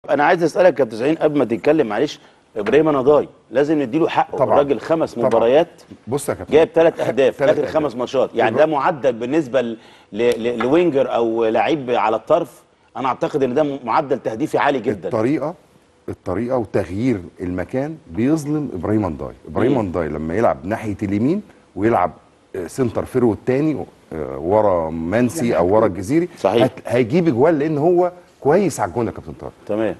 انا عايز اسالك يا كابتن سعيد قبل ما تتكلم معلش ابراهيم نضاي لازم نديله حقه طبعاً. الراجل خمس طبعاً. مباريات بص يا كابتن جايب ثلاث اهداف في تلات اخر أهداف. خمس ماتشات يعني ده معدل بالنسبه ل... ل... ل... لوينجر او لعيب على الطرف انا اعتقد ان ده معدل تهديفي عالي جدا الطريقه الطريقه وتغيير المكان بيظلم ابراهيم انداي ابراهيم مم. انداي لما يلعب ناحيه اليمين ويلعب آه، سنتر فيرو الثاني ورا منسي او ورا الجزيري صحيح. هت- هيجيب اجوال لان هو كويس على الجون يا كابتن طارق تمام